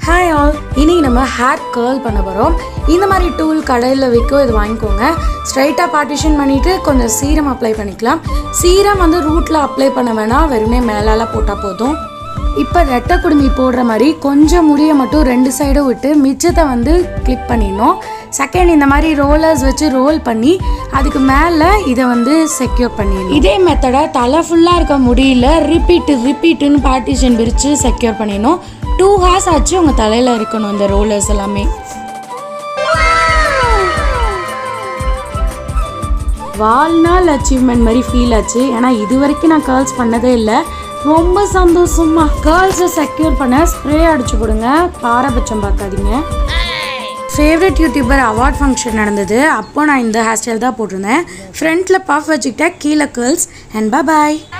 hi all இன்னைக்கு நம்ம hair girl பண்ண போகிறோம் இந்த மாதிரி டூல் கடையில் விற்கும் இது வாங்கிக்கோங்க ஸ்ட்ரைட்டாக பார்ட்டிஷன் பண்ணிவிட்டு கொஞ்சம் சீரம் அப்ளை பண்ணிக்கலாம் சீரம் வந்து ரூட்டில் அப்ளை பண்ண வேணாம் வெறுமே மேலால போட்டால் போதும் இப்போ ரெட்டை குடுமி போடுற மாதிரி கொஞ்சம் முடியை மட்டும் ரெண்டு சைடும் விட்டு மிச்சத்தை வந்து கிளிப் பண்ணிடணும் செகண்ட் இந்த மாதிரி ரோலர்ஸ் வச்சு ரோல் பண்ணி அதுக்கு மேலே இதை வந்து செக்யூர் பண்ணிடணும் இதே மெத்தடை தலை ஃபுல்லாக இருக்க முடியல ரிப்பீட்டு ரிப்பீட்டுன்னு பார்ட்டிஷன் பிரித்து செக்யூர் பண்ணிடணும் டூ ஹார்ஸ் ஆச்சு உங்கள் தலையில் இருக்கணும் இந்த ரோலர்ஸ் எல்லாமே வாழ்நாள் அச்சீவ்மெண்ட் மாதிரி ஃபீல் ஆச்சு ஏன்னா இது வரைக்கும் நான் கேர்ள்ஸ் பண்ணதே இல்லை ரொம்ப சந்தோஷமா கேர்ள்ஸை செக்யூர் பண்ண ஸ்ப்ரே அடிச்சு போடுங்க பாரபட்சம் பார்க்காதீங்க ஃபேவரட் யூடியூபர் அவார்ட் ஃபங்க்ஷன் நடந்தது அப்போ நான் இந்த ஹேர் ஸ்டைல் தான் போட்டிருந்தேன் ஃப்ரண்ட்டில் பஃப் வச்சுக்கிட்டேன் கீழே கேர்ள்ஸ் அண்ட் பாய்